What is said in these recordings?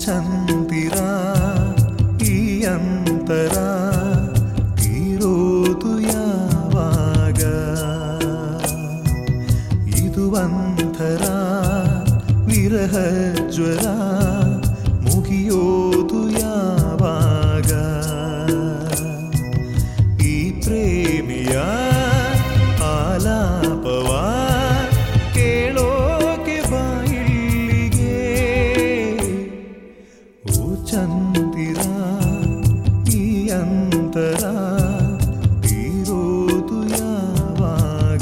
ಚಂದಿರ ಈ ಅಂತರ ತೀರೋದು ಯಾವಾಗ ಇದು ಒಂಥರ ವಿರಹ ಜ್ವರ ಮುಗಿಯೋದು ಯಾವಾಗ ಈ ಪ್ರೇಮಿಯ ಆಲಾಪವ ಕೇಳೋಕೆ ಬಾಯಿಲ್ಲಿಗೆ ಓ ಚಂದಿರ ಈ ಅಂತರ ತೀರೋದು ಯಾವಾಗ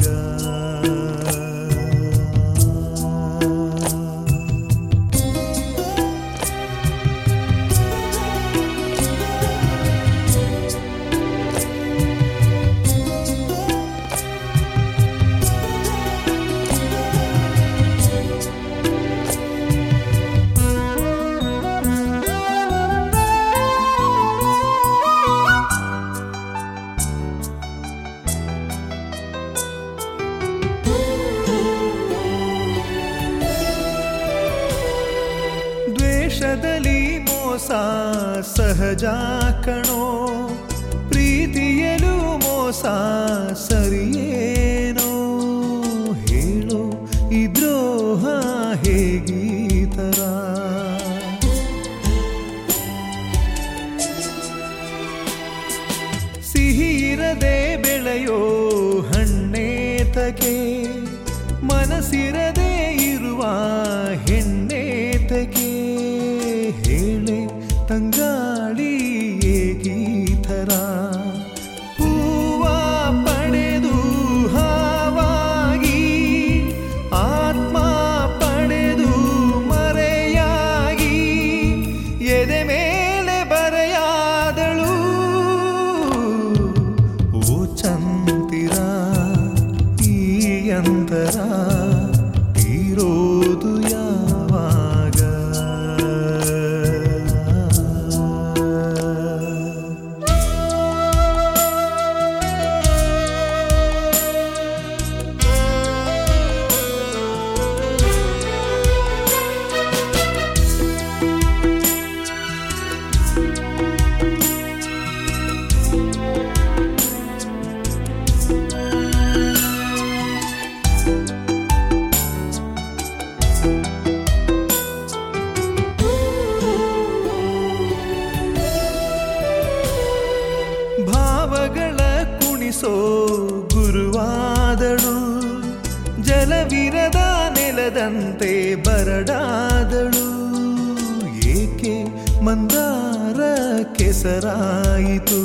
ದ್ವೇಷದಲ್ಲಿ ಮೋಸ ಸಹಜ ಕಣೋ ಪ್ರೀತಿಯಲು ಮೋಸ ಸರಿಯೇನೋ ಹೇಳೋ ಈ ದ್ರೋಹ ಹೇಗೀತರ ಸಿಹಿ ಇರದೆ ಬೆಳೆಯೋ ಹಣ್ಣೇತಕೆ ಮನಸ್ಸಿರದೆ ಇರುವ ಹೆಣ್ಣೇತಕೆ ಹೇಳೆ ತಂಗಾಳಿ ಏಕೀಥರ ಹೂವ ಪಡೆದು ಹಾವಾಗಿ ಆತ್ಮ ಪಡೆದು ಮರೆಯಾಗಿ ಎದೆ ಮೇಲೆ ಬರೆಯಾದಳು ಓ ಚಂದಿರ ಈ ಅಂತರ ತೀರೋದು ಯಾವಾಗ ಭಾವಗಳ ಕುಣಿಸೋ ಗುರುವಾದಳು ಜಲವಿರದ ನೆಲದಂತೆ ಬರಡಾದಳು ಏಕೆ ಮಂದಾರ ಕೆಸರಾಯಿತು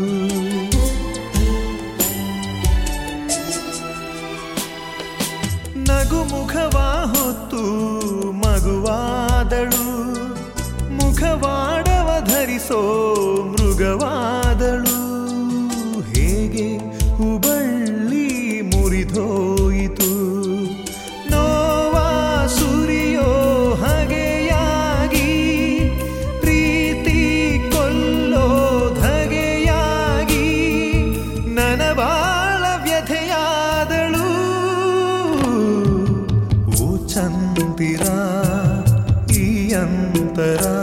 ನಗು ಮುಖವ ಹೊತ್ತು ಮಗುವಾದಳು ಮುಖವಾಡವ ಧರಿಸೋ ಮೃಗವಾದಳು ಹೇಗೆ ಹುಬಳ್ಳಿ ಮುರಿದೋಯಿತು ನೋವ ಸುರಿಯೋ ಹಗೆಯಾಗಿ ಪ್ರೀತಿ ಕೊಲ್ಲೋ ಧಗೆಯಾಗಿ ನನಬಾಳ ವ್ಯಥೆಯಾದಳು ಓ ಚಂದಿರ ಈ ಅಂತರ